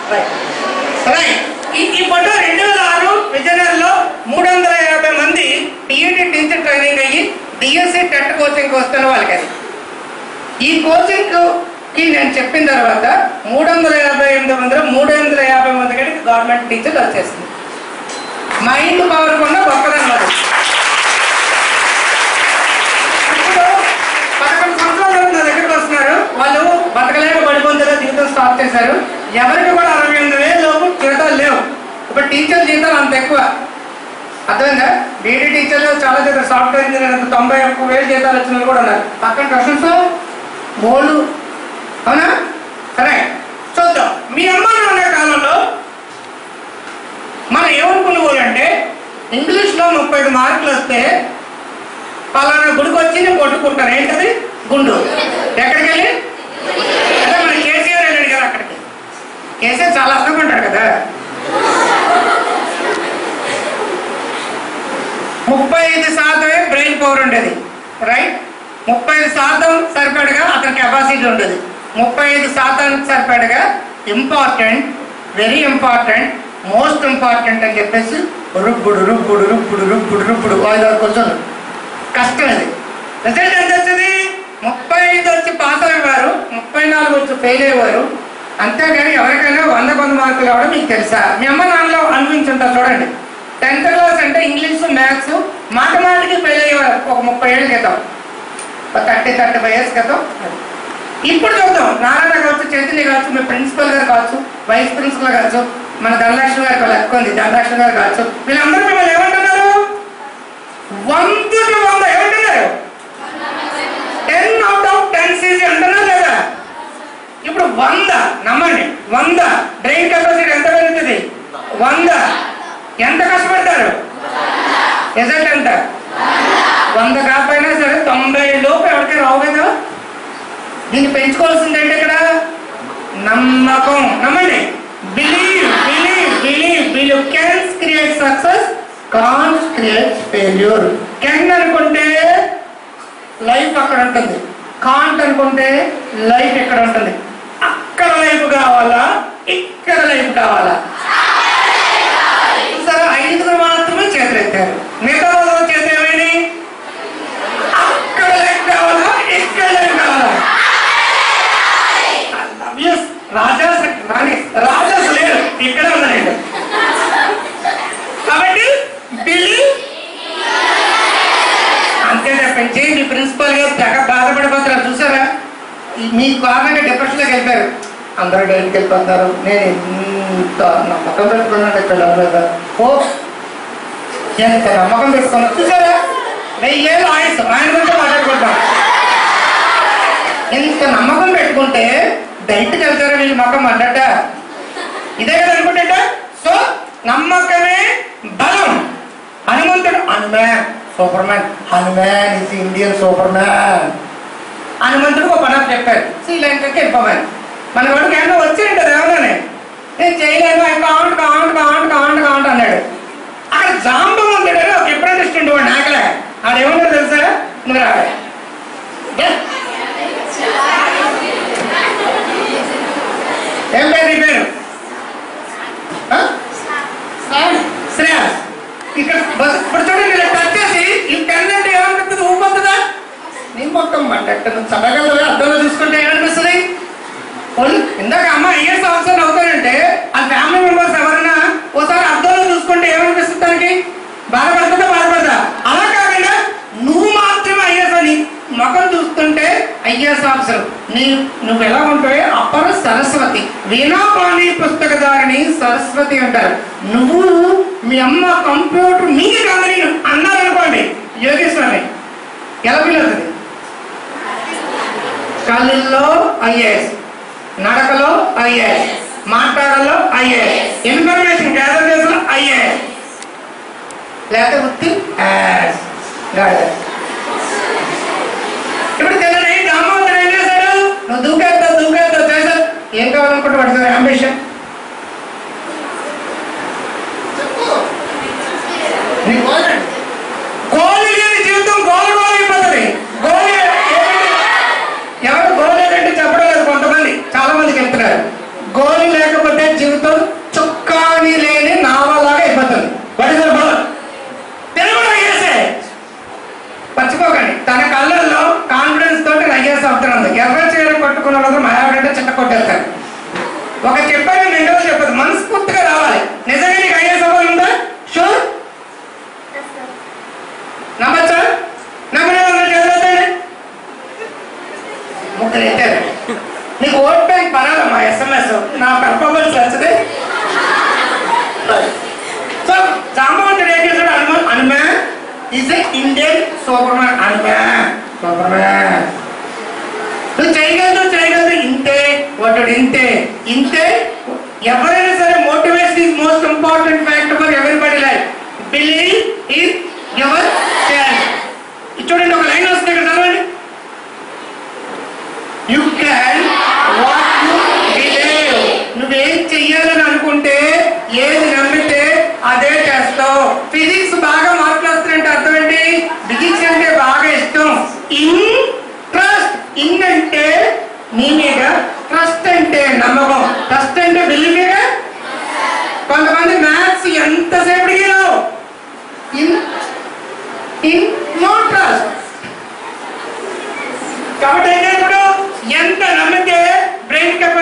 Right right ఈ ఈ photo రెండు వేల ఆరు విజయనగరంలో మూడు వందల యాభై మంది టీఈటీ టీచర్ ట్రైనింగ్ అయ్యి డిఎస్సి టెట్ కోచింగ్ వస్తున్న వాళ్ళకి అది ఈ కోచింగ్ కి నేను చెప్పిన తర్వాత మూడు వందల యాభై ఎనిమిది మందిలో మూడు వందల యాభై మంది కంటే గవర్నమెంట్ టీచర్లు వచ్చేసింది మైండ్ పవర్ కూడా గొప్పదన్నమాట ఇప్పుడు పదకొండు సంవత్సరాలు నా దగ్గరికి వస్తున్నారు వాళ్ళు బతకలేక పడిపోతుందో జీవితం స్టార్ట్ చేశారు ఎవరికి కూడా అరవై ఎనిమిది వేలు లోపు జీతాలు లేవు ఇప్పుడు టీచర్ జీతాలు అంత ఎక్కువ అర్థమైందా బీడీ టీచర్లు చాలా చేస్తారు సాఫ్ట్వేర్ ఇంజనీర్ అంత తొంభై ఒక్క వేలు జీతాలు వచ్చిన వాళ్ళు కూడా ఉన్నారు పక్కన క్వశ్చన్స్ బోలు అవునా సరే చూద్దాం మీ అమ్మ నాన్న కాలంలో మనం ఏమనుకున్న వాళ్ళు అంటే ఇంగ్లీష్లో ముప్పై ఐదు మార్కులు వస్తే పలానా గుడికి వచ్చి నేను కొట్టుకుంటాను ఏంటది గుండు ఎక్కడికి వెళ్ళి అదే మన కేసీఆర్ వెళ్ళాడు కదా అక్కడికి కేసీఆర్ చాలా అందంగా ఉంటాడు కదా ముప్పై ఐదు శాతమే బ్రెయిన్ పవర్ ఉండేది రైట్ ముప్పై ఐదు శాతం సరిపడగా అతని కెపాసిటీ ఉండేది ముప్పై ఐదు శాతానికి సరిపడగా important very important most important అని చెప్పేసి రుబ్బుడు రుబ్బుడు రుబ్బుడు రుబ్బుడు రుబ్బుడు ఐదారు కొంచెం కష్టం ఇది రిజల్ట్ ఎంత వచ్చింది ముప్పై ఐదు వచ్చి పాస్ అయ్యేవారు ముప్పై నాలుగు వచ్చి ఫెయిల్ అయ్యేవారు అంతేగాని ఎవరికైనా వంద వంద మార్కులు రావడం మీకు తెలుసా మీ అమ్మ నాన్నలో అనిపించుంటారు చూడండి టెన్త్ క్లాస్ అంటే ఇంగ్లీష్ మ్యాథ్స్ మాటమాటికి ఫెయిల్ అయ్యేవారు ఒక ముప్పై ఏళ్ళ క్రితం ఒక థర్టీ థర్టీ ఫైవ్ ఇయర్స్ క్రితం ఇప్పుడు చూద్దాం నారాయణ కావచ్చు చైతన్య కావచ్చు మీ ప్రిన్సిపల్ గారు కావచ్చు వైస్ ప్రిన్సిపల్ కావచ్చు మన ధనలక్ష్మి గారికి వాళ్ళ ఎక్కువ ఉంది ధనలక్ష్మి గారు కావచ్చు వీళ్ళందరూ మిమ్మల్ని ఏమంటున్నారు వందకి వంద ఏమంటున్నారు ten out of ten CG అంటున్నా లేదా ఇప్పుడు వంద నమ్మండి వంద బ్రెయిన్ కెపాసిటీ ఎంత పెరుగుతుంది వంద ఎంత కష్టపడతారు రిజల్ట్ ఎంత వంద కాకపోయినా సరే తొంభై లోపు ఎవరికి రావు కదా దీన్ని పెంచుకోవాల్సింది ఏంటి ఇక్కడ నమ్మకం నమ్మండి believe believe believe believe cans create success cons create failure can అనుకుంటే లైఫ్ అక్కడ ఉంటుంది కాంట్ అనుకుంటే లైఫ్ ఇక్కడ ఉంటుంది అక్కడ లైఫ్ కావాలా ఇక్కడ లైఫ్ కావాలా సరే ఐదుగురు మాత్రమే చేతులు ఎత్తారు మిగతా వాళ్ళు చేతి ఏమైంది అక్కడ లైఫ్ కావాలా ఇక్కడ లైఫ్ కావాలా Yes, రాజాస్ రాణి రాజాస్ లేరు ఇక్కడే ఉన్నారండి కాబట్టి బిల్లి అంతే తప్పించి మీ ప్రిన్సిపల్ గారు తెగ బాధపడిపోతున్నారు చూసారా ఈ- మీ కారణంగా డిప్రెషన్లోకి వెళ్ళిపోయారు అందరూ డైరీకి వెళ్ళిపోతున్నారు నేను ఇంత నమ్మకం పెట్టుకున్నాను పిల్లల మీద ఓ ఎంత నమ్మకం పెట్టుకున్నా చూసారా వెయ్యేళ్ళు ఆయుస్ ఆయన గురించి మాట్లాడుకుంటాం ఇంత నమ్మకం పెట్టుకుంటే డైట్కి వెళ్తారు వీళ్ళు మొక్కం అన్నట్ట ఇదే కదా అనుకుంటే సో నమ్మకమే బలం Hanumanthudu Hanuman superman Hanuman is Indian superman Hanumanthudu ఒక పని చెప్పారు శ్రీలంకకి వెళ్ళిపోమని మన వాడికి ఏమన్నా వచ్చాయంట దేవగానే నేను చేయలేను I can't can't can't can't can't అన్నాడు అక్కడ జాంబవంతుడు అని ఒక అప్రెంటిస్ట్ ఉండి వాడు నాకలే ఆడేమన్నా తెలుసా నువ్వు రాలే ఏం పేరు నీ పేరు ఆ? శ్రేయస్ ఇక్కడ బస్ ఇప్పుడు చూడండి ఇలా టచ్ చేసి ఈ పెన్ అంటే ఏమనిపిస్తుంది ఊపొద్దుదా నీ మొత్తం మండట్టు నువ్వు చదవగలవే అర్థంలో చూసుకుంటే ఏమనిపిస్తుంది వాళ్ళు ఇందాక అమ్మ ఐఎస్ ఆఫీసర్ అవుతారంటే ఆ ఫ్యామిలీ మెంబర్స్ ఎవరైనా ఓసారి అర్థంలో చూసుకుంటే ఏమనిపిస్తుంది దానికి బాధపడుతుందా బాధపడదా అలా కాకుండా నువ్వు మాత్రమే ఐఎస్ అని ముఖం చూస్తుంటే ఐఎస్ ఆఫీసర్ నీ నువ్వు ఎలా ఉంటావే అప్పర సరస్వతి వీణాపాణి పుస్తకదారిని సరస్వతి అంటారు నువ్వు మీ అమ్మ కంప్యూటర్ మీది కాదని నేను అన్నారనుకోండి యోగేశ్వరి ఎలా ఫీల్ అవుతుంది కళ్ళల్లో ఐఏఎస్ నడకలో ఐఏఎస్ మాట్లాడలో ఐఏఎస్ ఇన్ఫర్మేషన్ గ్యాదర్ చేసిన ఐఏఎస్ లేకపోతే వృత్తి యాస్ గాడిద. ఇప్పుడు తెలియని రామోదర్ ఏం చేశాడు నువ్వు దూకేద్దావు దూకేద్దావు చేశాడు ఏం కావాలనుకుంటే వాడు అంబిషన్ నీ గోల్ ఏంటి? గోల్ లేని జీవితం గోల గోల అయిపోతుంది గోల్ ఏ- ఎవరు గోల్ ఏంటంటే చెప్పడం లేదు కొంతమంది చాలా మందికి చెప్తున్నారు గోల్ స్టోరీ లేకపోతే జీవితం చుక్కాని లేని నావలాగా అయిపోతుంది వాట్ ఇస్ బోర్ తెలుగులో ఐఎస్ఏ మర్చిపోకండి తన కళ్ళల్లో కాన్ఫిడెన్స్ తోటి ఐఎస్ అవుతున్నది ఎర్ర చీర కొట్టుకున్న వాళ్ళు మాయాడంటే చిన్న కొట్టేస్తారు ఒక చెప్పాను రెండోది చెప్పదు మనస్ఫూర్తిగా రావాలి నిజంగా నీకు ఐఎస్ అవ్వాలి ఉందా షూర్ నమ్మచ్చా నమ్మని వాళ్ళు చదువుతాడు ముగ్గురు ఎత్తారు నీకు ఓట్ బ్యాంక్ పరాలమ్మా ఎస్ఎంఎస్ నా పెర్ఫార్మెన్స్ నచ్చదే సో జాంబవంతుడు ఏం చేశాడు Hanuman Hanuman is a Indian superman Hanuman superman నువ్వు చేయగలదు చేయగలదు ఇంతే వాడు ఇంతే ఇంతే ఎవరైనా సరే motivation is most important factor for everybody life believe in yourself చూడండి ఒక లైన్ వస్తుంది ఇక్కడ చదవండి you can what you believe నువ్వేం చెయ్యాలని అనుకుంటే ఏది నమ్మితే అదే చేస్తావు ఫిజిక్స్ బాగా మాట్లాడుతున్నట్టు అర్థం ఏంటి ఫిజిక్స్ అంటే బాగా ఇష్టం ఇంట్రెస్ట్ ఇన్ అంటే నీ మీద ట్రస్ట్ అంటే నమ్మకం ట్రస్ట్ అంటే బిలీవేగా కొంతమంది మ్యాథ్స్ ఎంతసేపటికి రావు ఇన్ ఇన్ నో ట్రస్ట్ కాబట్టి ఏంటంటే ఇప్పుడు ఎంత నమ్మితే బ్రెయిన్ కెపాసిటీ